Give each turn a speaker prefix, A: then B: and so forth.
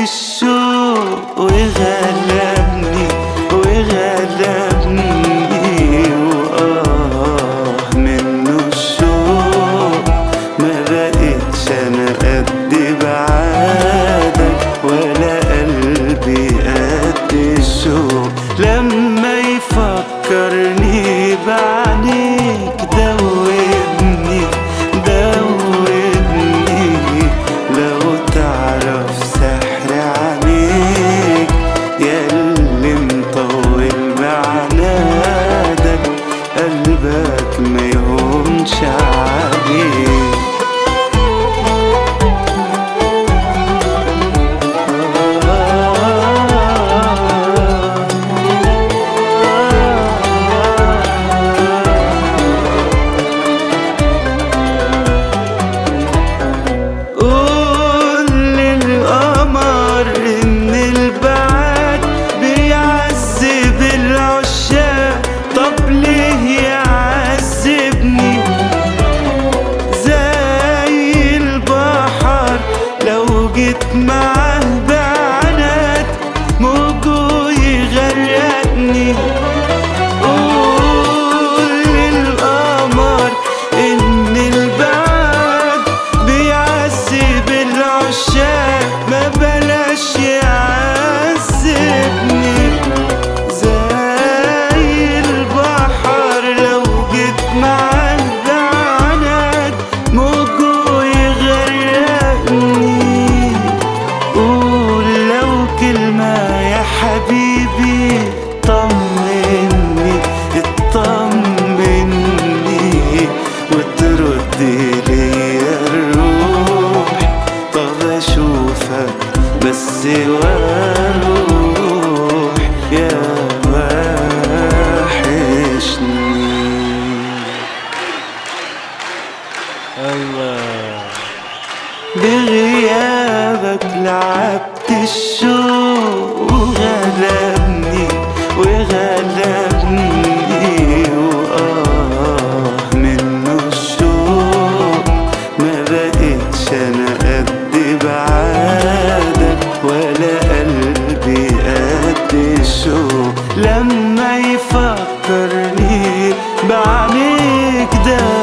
A: الشوق وغلبني وغلبني وآه منه الشوق ما بقتش أنا قد بعادك ولا قلبي قد الشوق لما يفكرني بعينيك دوبني دوبني لو تعرف سحر عينيك ياللي مطول بعنادك قلبك ما يهونش عليك قول للقمر ان البعد بيعذب العشاق طب ليه يعذبني زي البحر لو جيت معاه بعناد موجه يغرقني قول للقمر ان البعد بيعذب العشاق ما بلاش يعذبني زي البحر لو جيت معاه بعناد موجه يغرقني قول لو كلمة يا حبيبي طمني اطمني وترد ليا الروح طب اشوفك بس واروح يا وحشني
B: الله
A: بغيابك لعبت الشوق وغلبني وغلبني وآه منه الشوق ما بقتش أنا قد بعادك ولا قلبي قد الشوق لما يفكرني بعينيك ده